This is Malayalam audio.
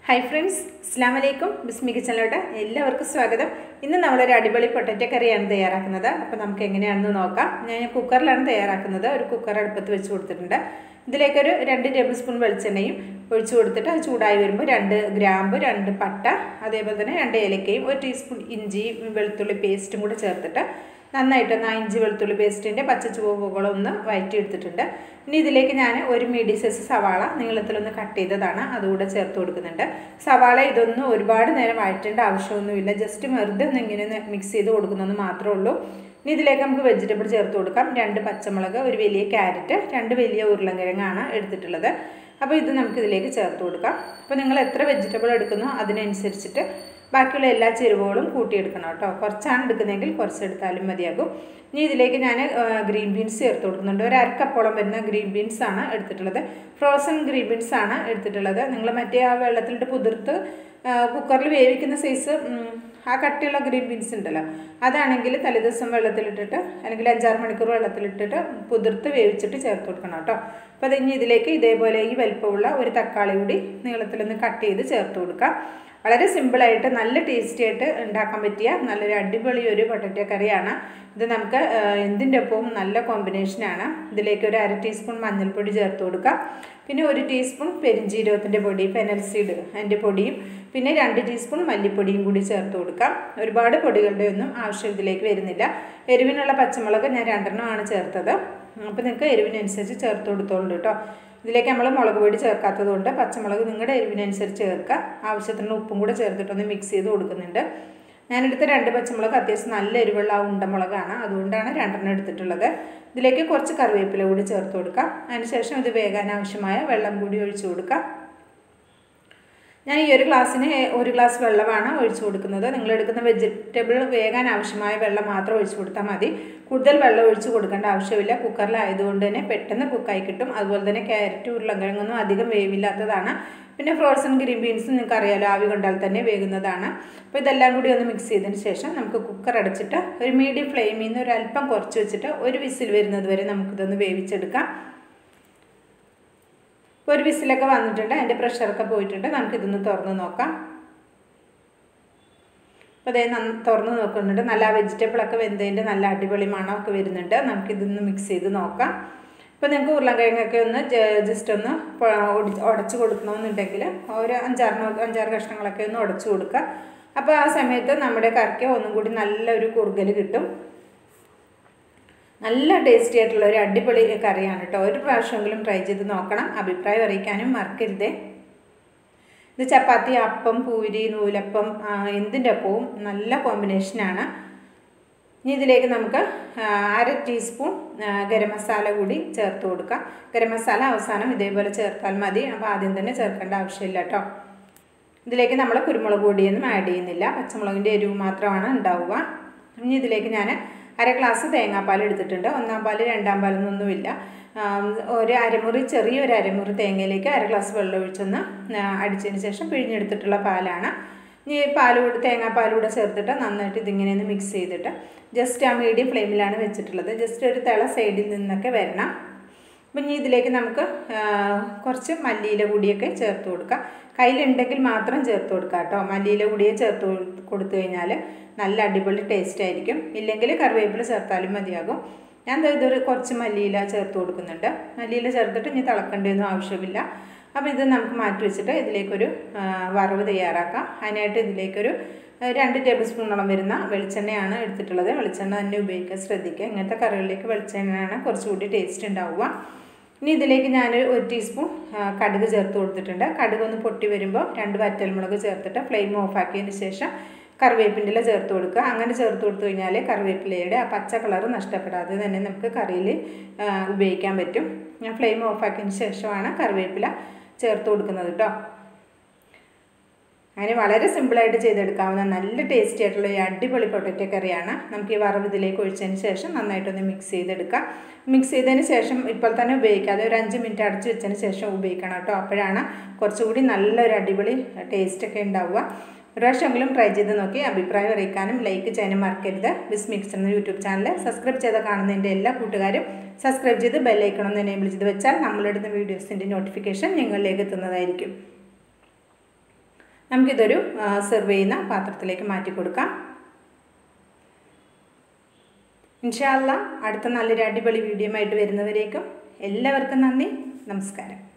ഹായ് ഫ്രണ്ട്സ് അസ്സാം വലൈക്കും ബിസ്മി കിച്ചണിലോട്ട് എല്ലാവർക്കും സ്വാഗതം ഇന്ന് നമ്മളൊരു അടിപൊളി പൊട്ടറ്റോ കറിയാണ് തയ്യാറാക്കുന്നത് അപ്പോൾ നമുക്ക് എങ്ങനെയാണെന്ന് നോക്കാം ഞാൻ കുക്കറിലാണ് തയ്യാറാക്കുന്നത് ഒരു കുക്കർ അടുപ്പത്ത് വെച്ച് കൊടുത്തിട്ടുണ്ട് ഇതിലേക്കൊരു രണ്ട് ടേബിൾ സ്പൂൺ വെളിച്ചെണ്ണയും ഒഴിച്ചു കൊടുത്തിട്ട് അത് ചൂടായി വരുമ്പോൾ രണ്ട് ഗ്രാമ്പ് രണ്ട് പട്ട അതേപോലെ തന്നെ രണ്ട് ഏലക്കയും ഒരു ടീസ്പൂൺ ഇഞ്ചി വെളുത്തുള്ളി പേസ്റ്റും കൂടെ ചേർത്തിട്ട് നന്നായിട്ടൊന്ന് ആ ഇഞ്ചി വെളുത്തുള്ളി പേസ്റ്റിൻ്റെ പച്ച ചുവപ്പുകളൊന്ന് വഴറ്റി എടുത്തിട്ടുണ്ട് ഇനി ഇതിലേക്ക് ഞാൻ ഒരു മീഡിയം സൈസ് സവാള നീളത്തിലൊന്ന് കട്ട് ചെയ്തതാണ് അതുകൂടെ ചേർത്ത് കൊടുക്കുന്നുണ്ട് സവാള ഇതൊന്നും ഒരുപാട് നേരം വഴറ്റേണ്ട ആവശ്യമൊന്നുമില്ല ജസ്റ്റ് വെറുതെ ഒന്ന് ഇങ്ങനെ മിക്സ് ചെയ്ത് കൊടുക്കുന്നതെന്ന് മാത്രമേ ഉള്ളൂ ഇനി ഇതിലേക്ക് നമുക്ക് വെജിറ്റബിൾ ചേർത്ത് കൊടുക്കാം രണ്ട് പച്ചമുളക് ഒരു വലിയ ക്യാരറ്റ് രണ്ട് വലിയ ഉരുളൻകിഴങ്ങാണ് എടുത്തിട്ടുള്ളത് അപ്പോൾ ഇത് നമുക്ക് ഇതിലേക്ക് ചേർത്ത് കൊടുക്കാം അപ്പോൾ നിങ്ങൾ എത്ര വെജിറ്റബിൾ എടുക്കുന്നോ അതിനനുസരിച്ചിട്ട് ബാക്കിയുള്ള എല്ലാ ചേരുവകളും കൂട്ടിയെടുക്കണം കേട്ടോ കുറച്ചാണ് എടുക്കുന്നതെങ്കിൽ കുറച്ചെടുത്താലും മതിയാകും ഇനി ഇതിലേക്ക് ഞാൻ ഗ്രീൻ ബീൻസ് ചേർത്ത് കൊടുക്കുന്നുണ്ട് ഒരു അരക്കപ്പോളം വരുന്ന ഗ്രീൻ ബീൻസ് ആണ് എടുത്തിട്ടുള്ളത് ഫ്രോസൺ ഗ്രീൻ ബീൻസ് ആണ് എടുത്തിട്ടുള്ളത് നിങ്ങൾ മറ്റേ ആ വെള്ളത്തിലിട്ട് കുതിർത്ത് കുക്കറിൽ വേവിക്കുന്ന സൈസ് ആ കട്ടിയുള്ള ഗ്രീൻ ബീൻസ് ഉണ്ടല്ലോ അതാണെങ്കിൽ തലേദിവസം വെള്ളത്തിലിട്ടിട്ട് അല്ലെങ്കിൽ അഞ്ചാറ് മണിക്കൂർ വെള്ളത്തിലിട്ടിട്ട് കുതിർത്ത് വേവിച്ചിട്ട് ചേർത്ത് കൊടുക്കണം കേട്ടോ അപ്പോൾ അത് ഇനി ഇതിലേക്ക് ഇതേപോലെ ഈ വലിപ്പമുള്ള ഒരു തക്കാളി കൂടി നീളത്തിലൊന്ന് കട്ട് ചെയ്ത് ചേർത്ത് കൊടുക്കാം വളരെ സിമ്പിളായിട്ട് നല്ല ടേസ്റ്റി ആയിട്ട് ഉണ്ടാക്കാൻ പറ്റിയ നല്ലൊരു അടിപൊളി ഒരു പൊട്ടറ്റോ കറിയാണ് ഇത് നമുക്ക് എന്തിൻ്റെ ഒപ്പവും നല്ല കോമ്പിനേഷനാണ് ഇതിലേക്ക് ഒരു അര ടീസ്പൂൺ മഞ്ഞൾപ്പൊടി ചേർത്ത് കൊടുക്കാം പിന്നെ ഒരു ടീസ്പൂൺ പെരിഞ്ചീരകത്തിൻ്റെ പൊടി ഫെനൽ സീഡ് അതിൻ്റെ പൊടിയും പിന്നെ രണ്ട് ടീസ്പൂൺ മല്ലിപ്പൊടിയും കൂടി ചേർത്ത് കൊടുക്കാം ഒരുപാട് പൊടികളുടെ ഒന്നും ആവശ്യം ഇതിലേക്ക് വരുന്നില്ല എരിവിനുള്ള പച്ചമുളക് ഞാൻ രണ്ടെണ്ണമാണ് ചേർത്തത് അപ്പോൾ നിങ്ങൾക്ക് എരിവിനനുസരിച്ച് ചേർത്ത് കൊടുത്തോളൂ കേട്ടോ ഇതിലേക്ക് നമ്മൾ മുളക് പൊടി ചേർക്കാത്തത് കൊണ്ട് പച്ചമുളക് നിങ്ങളുടെ എരിവിനനുസരിച്ച് ചേർക്കുക ആവശ്യത്തിന് ഉപ്പും കൂടെ ചേർത്തിട്ടൊന്ന് മിക്സ് ചെയ്ത് കൊടുക്കുന്നുണ്ട് ഞാനെടുത്ത രണ്ട് പച്ചമുളക് അത്യാവശ്യം നല്ല എരിവുള്ള ഉണ്ടമുളകാണ് അതുകൊണ്ടാണ് രണ്ടെണ്ണം എടുത്തിട്ടുള്ളത് ഇതിലേക്ക് കുറച്ച് കറിവേപ്പില കൂടി ചേർത്ത് കൊടുക്കാം അതിനുശേഷം ഇത് വേകാൻ ആവശ്യമായ വെള്ളം കൂടി ഒഴിച്ചു കൊടുക്കാം ഞാൻ ഈ ഒരു ഗ്ലാസ്സിന് ഒരു ഗ്ലാസ് വെള്ളമാണ് ഒഴിച്ചു കൊടുക്കുന്നത് നിങ്ങൾ എടുക്കുന്ന വെജിറ്റബിൾ വേകാൻ ആവശ്യമായ വെള്ളം മാത്രം ഒഴിച്ചു കൊടുത്താൽ മതി കൂടുതൽ വെള്ളം ഒഴിച്ചു കൊടുക്കേണ്ട ആവശ്യമില്ല കുക്കറിലായതുകൊണ്ട് തന്നെ പെട്ടെന്ന് കുക്കായി കിട്ടും അതുപോലെ തന്നെ ക്യാരറ്റ് ഉരുളക്കിഴങ്ങൊന്നും അധികം വേവില്ലാത്തതാണ് പിന്നെ ഫ്രോസൺ ഗ്രീൻ ബീൻസ് നിങ്ങൾക്ക് അറിയാലോ ആവി കൊണ്ടാൽ തന്നെ വേകുന്നതാണ് അപ്പോൾ ഇതെല്ലാം കൂടി ഒന്ന് മിക്സ് ചെയ്തതിന് ശേഷം നമുക്ക് കുക്കർ അടച്ചിട്ട് ഒരു മീഡിയം ഫ്ലെയിമിൽ നിന്ന് ഒരു അല്പം കുറച്ച് വെച്ചിട്ട് ഒരു വിസിൽ വരുന്നത് വരെ നമുക്കിതൊന്ന് വേവിച്ചെടുക്കാം ഇപ്പോൾ ഒരു വിസിലൊക്കെ വന്നിട്ടുണ്ട് അതിൻ്റെ പ്രഷറൊക്കെ പോയിട്ടുണ്ട് നമുക്കിതൊന്ന് തുറന്ന് നോക്കാം അപ്പോൾ അതേ തുറന്ന് നോക്കുന്നുണ്ട് നല്ല വെജിറ്റബിളൊക്കെ വെന്തതിൻ്റെ നല്ല അടിപൊളി മണമൊക്കെ വരുന്നുണ്ട് നമുക്കിതൊന്ന് മിക്സ് ചെയ്ത് നോക്കാം ഇപ്പോൾ നിങ്ങൾക്ക് ഉരുളക്കിഴങ്ങൊക്കെ ഒന്ന് ജസ്റ്റ് ഒന്ന് ഉടച്ച് കൊടുക്കണമെന്നുണ്ടെങ്കിൽ ഒരു അഞ്ചാറിന് അഞ്ചാറ് കഷ്ണങ്ങളൊക്കെ ഒന്ന് ഉടച്ചു കൊടുക്കുക അപ്പോൾ ആ സമയത്ത് നമ്മുടെ കറിക്ക് ഒന്നും കൂടി നല്ലൊരു കുറുകൽ കിട്ടും നല്ല ടേസ്റ്റി ആയിട്ടുള്ള ഒരു അടിപൊളി കറിയാണ് കേട്ടോ ഒരു പ്രാവശ്യമെങ്കിലും ട്രൈ ചെയ്ത് നോക്കണം അഭിപ്രായം അറിയിക്കാനും മറക്കരുതേ ഇത് ചപ്പാത്തി അപ്പം പൂരി നൂലപ്പം എന്തിൻ്റെ അപ്പവും നല്ല കോമ്പിനേഷനാണ് ഇനി ഇതിലേക്ക് നമുക്ക് അര ടീസ്പൂൺ ഗരം മസാല കൂടി ചേർത്ത് കൊടുക്കാം ഗരം മസാല അവസാനം ഇതേപോലെ ചേർത്താൽ മതി അപ്പോൾ ആദ്യം തന്നെ ചേർക്കേണ്ട ആവശ്യമില്ല കേട്ടോ ഇതിലേക്ക് നമ്മൾ കുരുമുളക് പൊടിയൊന്നും ആഡ് ചെയ്യുന്നില്ല പച്ചമുളകിൻ്റെ എരിവ് മാത്രമാണ് ഉണ്ടാവുക ഇനി ഇതിലേക്ക് ഞാൻ അര ഗ്ലാസ് തേങ്ങാപ്പാൽ എടുത്തിട്ടുണ്ട് ഒന്നാം പാൽ രണ്ടാം പാലൊന്നൊന്നുമില്ല ഒരു അരമുറി ചെറിയൊരു അരമുറി തേങ്ങയിലേക്ക് അര ഗ്ലാസ് വെള്ളം ഒഴിച്ചൊന്ന് അടിച്ചതിന് ശേഷം പിഴിഞ്ഞെടുത്തിട്ടുള്ള പാലാണ് ഇനി പാൽ കൂടെ തേങ്ങാപ്പാൽ കൂടെ ചേർത്തിട്ട് നന്നായിട്ട് ഇതിങ്ങനെ ഒന്ന് മിക്സ് ചെയ്തിട്ട് ജസ്റ്റ് ആ മീഡിയം ഫ്ലെയിമിലാണ് വെച്ചിട്ടുള്ളത് ജസ്റ്റ് ഒരു തിള സൈഡിൽ നിന്നൊക്കെ വരണം അപ്പം ഇനി ഇതിലേക്ക് നമുക്ക് കുറച്ച് മല്ലിയില കൂടിയൊക്കെ ചേർത്ത് കൊടുക്കാം കയ്യിലുണ്ടെങ്കിൽ മാത്രം ചേർത്ത് കൊടുക്കുക കേട്ടോ മല്ലിയില കൂടിയെ ചേർത്ത് കൊടുത്തു കഴിഞ്ഞാൽ നല്ല അടിപൊളി ടേസ്റ്റ് ആയിരിക്കും ഇല്ലെങ്കിൽ കറിവേപ്പില ചേർത്താലും മതിയാകും ഞാൻ ഇതൊരു കുറച്ച് മല്ലിയില ചേർത്ത് കൊടുക്കുന്നുണ്ട് മല്ലിയില ചേർത്തിട്ട് ഇനി തിളക്കേണ്ടതൊന്നും ആവശ്യമില്ല അപ്പോൾ ഇത് നമുക്ക് മാറ്റി വെച്ചിട്ട് ഇതിലേക്കൊരു വറവ് തയ്യാറാക്കാം അതിനായിട്ട് ഇതിലേക്കൊരു രണ്ട് ടേബിൾ സ്പൂണോളം വരുന്ന വെളിച്ചെണ്ണയാണ് എടുത്തിട്ടുള്ളത് വെളിച്ചെണ്ണ തന്നെ ഉപയോഗിക്കാൻ ശ്രദ്ധിക്കുക ഇങ്ങനത്തെ കറികളിലേക്ക് വെളിച്ചെണ്ണയാണ് കുറച്ചുകൂടി ടേസ്റ്റ് ഉണ്ടാവുക ഇനി ഇതിലേക്ക് ഞാൻ ഒരു ടീസ്പൂൺ കടുക് ചേർത്ത് കൊടുത്തിട്ടുണ്ട് കടുക് ഒന്ന് പൊട്ടി വരുമ്പോൾ രണ്ട് വറ്റൽമുളക് ചേർത്തിട്ട് ഫ്ലെയിം ഓഫാക്കിയതിന് ശേഷം കറിവേപ്പിൻ്റെ ചേർത്ത് കൊടുക്കുക അങ്ങനെ ചേർത്ത് കൊടുത്തു കഴിഞ്ഞാൽ കറിവേപ്പിലയുടെ ആ പച്ച കളർ നഷ്ടപ്പെടാതെ തന്നെ നമുക്ക് കറിയിൽ ഉപയോഗിക്കാൻ പറ്റും ഞാൻ ഫ്ലെയിം ഓഫാക്കിയതിന് ശേഷമാണ് കറിവേപ്പില ചേർത്ത് കൊടുക്കുന്നത് കേട്ടോ അങ്ങനെ വളരെ സിമ്പിളായിട്ട് ചെയ്തെടുക്കാവുന്ന നല്ല ടേസ്റ്റി ആയിട്ടുള്ള ഈ അടിപൊളി പൊട്ടറ്റോ കറിയാണ് നമുക്ക് ഈ വറവ് ഇതിലേക്ക് ഒഴിച്ചതിന് ശേഷം നന്നായിട്ടൊന്ന് മിക്സ് ചെയ്തെടുക്കാം മിക്സ് ചെയ്തതിന് ശേഷം ഇപ്പോൾ തന്നെ ഉപയോഗിക്കാതെ ഒരു അഞ്ച് മിനിറ്റ് അടച്ച് വെച്ചതിന് ശേഷം ഉപയോഗിക്കണം കേട്ടോ അപ്പോഴാണ് കുറച്ചുകൂടി നല്ലൊരു അടിപൊളി ടേസ്റ്റൊക്കെ ഉണ്ടാവുക ഒരു പ്രാവശ്യമെങ്കിലും ട്രൈ ചെയ്ത് നോക്കി അഭിപ്രായം അറിയിക്കാനും ലൈക്ക് ചെയ്യാനും മറക്കരുത് ബിസ് മിക്സ് എന്ന യൂട്യൂബ് ചാനൽ സബ്സ്ക്രൈബ് ചെയ്ത് കാണുന്ന എൻ്റെ എല്ലാ കൂട്ടുകാരും സബ്സ്ക്രൈബ് ചെയ്ത് ബെല്ലൈക്കണം എന്ന് എനേബിൾ ചെയ്ത് വെച്ചാൽ നമ്മളിടുന്ന വീഡിയോസിൻ്റെ നോട്ടിഫിക്കേഷൻ നിങ്ങളിലേക്ക് എത്തുന്നതായിരിക്കും നമുക്കിതൊരു സെർവ് ചെയ്യുന്ന പാത്രത്തിലേക്ക് മാറ്റി കൊടുക്കാം ഇൻഷാല്ല അടുത്ത നല്ലൊരു അടിപൊളി വീഡിയോ ആയിട്ട് വരുന്നവരേക്കും എല്ലാവർക്കും നന്ദി നമസ്കാരം